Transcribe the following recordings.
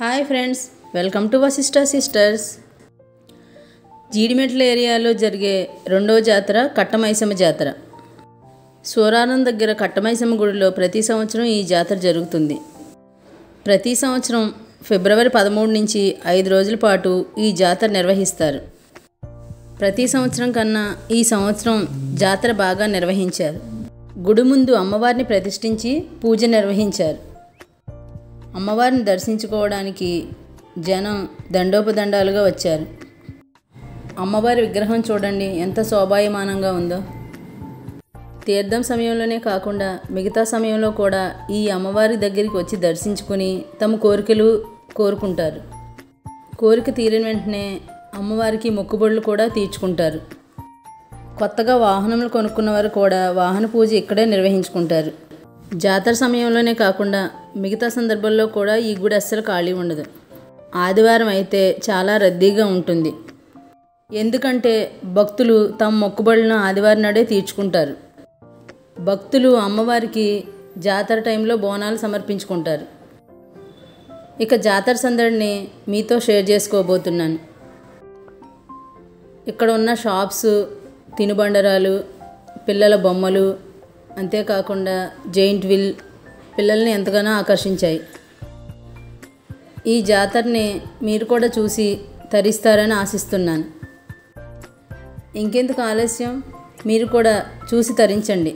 hi friends welcome to Vasista sisters Jeedimetla ఏరియాలో జరిగే రెండవ జాతర కట్టమైసమ్మ జాతర సూరారం దగ్గర కట్టమైసమ్మ గుడిలో ప్రతి సంవత్సరం ఈ జాతర జరుగుతుంది ప్రతి సంవత్సరం ఫిబ్రవరి పదమూడు నుంచి ఐదు రోజుల పాటు ఈ జాతర నిర్వహిస్తారు ప్రతి సంవత్సరం కన్నా ఈ సంవత్సరం జాతర బాగా నిర్వహించారు గుడి ముందు అమ్మవారిని ప్రతిష్ఠించి పూజ నిర్వహించారు అమ్మవారిని దర్శించుకోవడానికి జనం దండోపదండాలుగా వచ్చారు అమ్మవారి విగ్రహం చూడండి ఎంత శోభాయమానంగా ఉందో తీర్థం సమయంలోనే కాకుండా మిగతా సమయంలో కూడా ఈ అమ్మవారి దగ్గరికి వచ్చి దర్శించుకుని తమ కోరికలు కోరుకుంటారు కోరిక తీరిన వెంటనే అమ్మవారికి మొక్కుబడులు కూడా తీర్చుకుంటారు కొత్తగా వాహనములు కొనుక్కున్న వారు కూడా వాహన పూజ ఇక్కడే నిర్వహించుకుంటారు జాతర సమయంలోనే కాకుండా మిగతా సందర్భాల్లో కూడా ఈ గుడి అస్సలు ఖాళీ ఉండదు ఆదివారం అయితే చాలా రద్దీగా ఉంటుంది ఎందుకంటే భక్తులు తమ మొక్కుబడులను ఆదివారం నాడే తీర్చుకుంటారు భక్తులు అమ్మవారికి జాతర టైంలో బోనాలు సమర్పించుకుంటారు ఇక జాతర సందడిని మీతో షేర్ చేసుకోబోతున్నాను ఇక్కడ ఉన్న షాప్స్ తినుబండరాలు పిల్లల బొమ్మలు అంతేకాకుండా జైంట్ విల్ పిల్లల్ని ఎంతగానో ఆకర్షించాయి ఈ జాతరని మీరు కూడా చూసి తరిస్తారని ఆశిస్తున్నాను ఇంకెందుకు ఆలస్యం మీరు కూడా చూసి తరించండి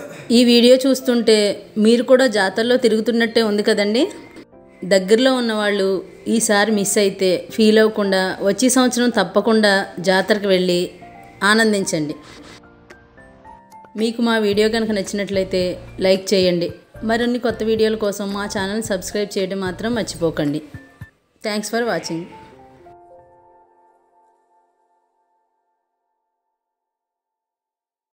ఈ వీడియో చూస్తుంటే మీరు కూడా జాతరలో తిరుగుతున్నట్టే ఉంది కదండి దగ్గరలో ఉన్నవాళ్ళు ఈసారి మిస్ అయితే ఫీల్ అవ్వకుండా వచ్చే సంవత్సరం తప్పకుండా జాతరకు వెళ్ళి ఆనందించండి మీకు మా వీడియో కనుక నచ్చినట్లయితే లైక్ చేయండి మరిన్ని కొత్త వీడియోల కోసం మా ఛానల్ సబ్స్క్రైబ్ చేయడం మాత్రం మర్చిపోకండి థ్యాంక్స్ ఫర్ వాచింగ్